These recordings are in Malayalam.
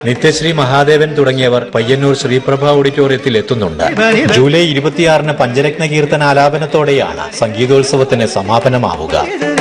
നിത്യശ്രീ മഹാദേവൻ തുടങ്ങിയവർ പയ്യന്നൂർ ശ്രീപ്രഭ ഓഡിറ്റോറിയത്തിൽ എത്തുന്നുണ്ട് ജൂലൈ ഇരുപത്തിയാറിന് പഞ്ചരത്ന കീർത്തന ആലാപനത്തോടെയാണ് സംഗീതോത്സവത്തിന് സമാപനമാവുക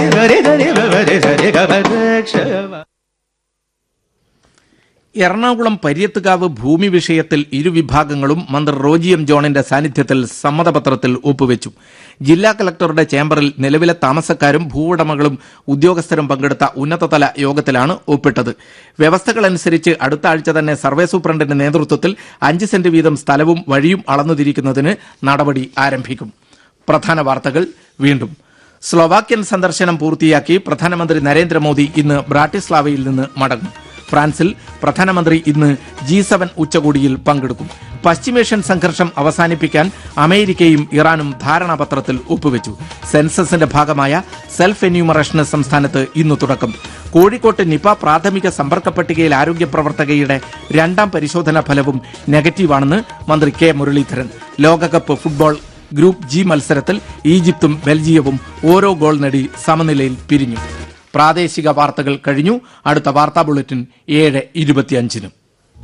എറണാകുളം പര്യത്തുകാവ് ഭൂമി വിഷയത്തിൽ ഇരുവിഭാഗങ്ങളും മന്ത്രി റോജി എം ജോണിന്റെ സാന്നിധ്യത്തിൽ സമ്മതപത്രത്തിൽ ഒപ്പുവെച്ചു ജില്ലാ കലക്ടറുടെ ചേംബറിൽ നിലവിലെ താമസക്കാരും ഭൂവുടമകളും ഉദ്യോഗസ്ഥരും പങ്കെടുത്ത ഉന്നതതല യോഗത്തിലാണ് ഒപ്പിട്ടത് വ്യവസ്ഥകളനുസരിച്ച് അടുത്ത ആഴ്ച തന്നെ സർവേ സൂപ്രണ്ടിന്റെ നേതൃത്വത്തിൽ അഞ്ച് സെന്റ് വീതം സ്ഥലവും വഴിയും അളന്നുതിരിക്കുന്നതിന് നടപടി ആരംഭിക്കും പ്രധാന വാർത്തകൾ വീണ്ടും സ്ലൊവാക്യൻ സന്ദർശനം പൂർത്തിയാക്കി പ്രധാനമന്ത്രി നരേന്ദ്രമോദി ഇന്ന് ബ്രാട്ടിസ്ലാവയിൽ നിന്ന് മടങ്ങും ഫ്രാൻസിൽ പ്രധാനമന്ത്രി ഇന്ന് ജി സെവൻ ഉച്ചകോടിയിൽ പങ്കെടുക്കും പശ്ചിമേഷ്യൻ സംഘർഷം അവസാനിപ്പിക്കാൻ അമേരിക്കയും ഇറാനും ധാരണാപത്രത്തിൽ ഒപ്പുവെച്ചു സെൻസസിന്റെ ഭാഗമായ സെൽഫ് എന്യൂമറേഷന് സംസ്ഥാനത്ത് ഇന്ന് തുടക്കം കോഴിക്കോട്ട് നിപ പ്രാഥമിക സമ്പർക്ക പട്ടികയിൽ ആരോഗ്യ പ്രവർത്തകയുടെ രണ്ടാം പരിശോധനാ ഫലവും നെഗറ്റീവാണെന്ന് മന്ത്രി കെ മുരളീധരൻ ലോകകപ്പ് ഫുട്ബോൾ ഗ്രൂപ്പ് ജി മത്സരത്തിൽ ഈജിപ്തും ബെൽജിയവും ഓരോ ഗോൾ നേടി സമനിലയിൽ പിരിഞ്ഞു പ്രാദേശിക വാർത്തകൾ കഴിഞ്ഞു അടുത്ത വാർത്താ ബുള്ളറ്റിൻ ഏഴ് ഇരുപത്തിയഞ്ചിനും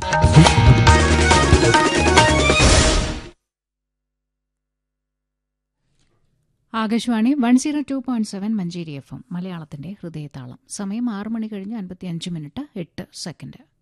Akashvani one zero two point seven Manjeri F M മലയാളത്തിന്റെ ഹൃദയതാളം സമയം ആറ് മണി കഴിഞ്ഞ് അൻപത്തിയഞ്ച് മിനിറ്റ് എട്ട് സെക്കൻഡ്